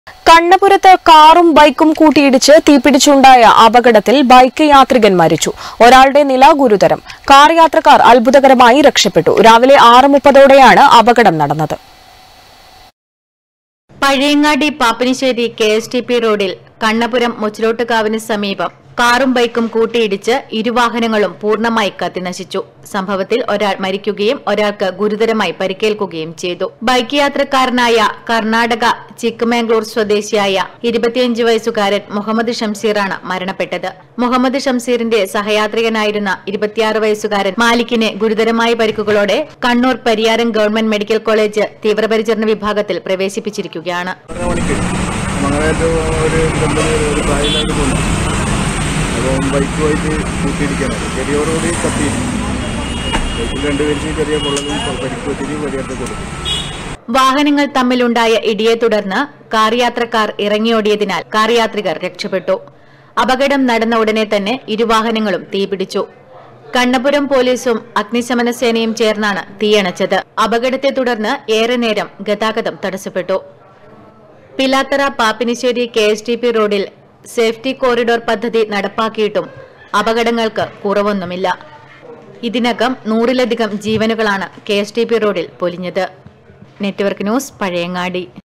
കണ്ണപുരത്ത് കാറും ബൈക്കും കൂട്ടിയിടിച്ച് തീപിടിച്ചുണ്ടായ അപകടത്തിൽ ബൈക്ക് യാത്രികൻ മരിച്ചു ഒരാളുടെ നില ഗുരുതരം കാർ യാത്രക്കാർ അത്ഭുതകരമായി രക്ഷപ്പെട്ടു രാവിലെ ആറ് മുപ്പതോടെയാണ് അപകടം നടന്നത് Pazhayangadi Pappinisseri K S T P റോഡിൽ കണ്ണപുരം മുച്ചിലോട്ടുകാവിന് സമീപം കാറും ബൈക്കും കൂട്ടിയിടിച്ച് ഇരുവാഹനങ്ങളും പൂർണ്ണമായി കത്തിനശിച്ചു സംഭവത്തിൽ ഒരാൾ മരിക്കുകയും ഒരാൾക്ക് ഗുരുതരമായി പരിക്കേൽക്കുകയും ചെയ്തു ബൈക്ക് യാത്രക്കാരനായ കർണാടക ചിക്കമംഗ്ലൂർ സ്വദേശിയായ ഇരുപത്തിയഞ്ച് വയസ്സുകാരൻ മുഹമ്മദ് ഷംസീറാണ് മരണപ്പെട്ടത് മുഹമ്മദ് ഷംസീറിന്റെ സഹയാത്രികനായിരുന്ന ഇരുപത്തിയാറ് വയസ്സുകാരൻ മാലിക്കിന് ഗുരുതരമായ പരിക്കുകളോടെ Kannur Pariyaram government medical college തീവ്രപരിചരണ വിഭാഗത്തിൽ പ്രവേശിപ്പിച്ചിരിക്കുകയാണ് ആറര മണിക്ക് മംഗളായിട്ട് ഒരു കമ്പനി ഒരു പ്രായമില്ലാണ്ട് പോന്നു അപ്പം ബൈക്കുമായിട്ട് കൂട്ടിയിടിക്കാനാണ് ചെറിയോടുകൂടി കത്തി ബൈക്കിൽ രണ്ടുപേർക്ക് ചെറിയ പൊള്ളലും പരിക്ക് പറ്റിരി പരിഹാരത്തെ കൊടുത്തു വാഹനങ്ങൾ തമ്മിലുണ്ടായ ഇടിയെ തുടർന്ന് കാർ യാത്രക്കാർ ഇറങ്ങിയോടിയതിനാൽ കാർ യാത്രികർ രക്ഷപ്പെട്ടു അപകടം നടന്ന ഉടനെ തന്നെ ഇരുവാഹനങ്ങളും തീപിടിച്ചു കണ്ണപുരം പോലീസും അഗ്നിശമന സേനയും ചേർന്നാണ് തീയണച്ചത് അപകടത്തെ തുടർന്ന് ഏറെ നേരം ഗതാഗതം തടസ്സപ്പെട്ടു Pilathara Pappinisseri K S T P റോഡിൽ സേഫ്റ്റി കോറിഡോർ പദ്ധതി നടപ്പാക്കിയിട്ടും അപകടങ്ങൾക്ക് കുറവൊന്നുമില്ല ഇതിനകം നൂറിലധികം ജീവനുകളാണ് കെ എസ് ടി പി റോഡിൽ പൊലിഞ്ഞത് നെറ്റ്വർക്ക് ന്യൂസ് പഴയങ്ങാടി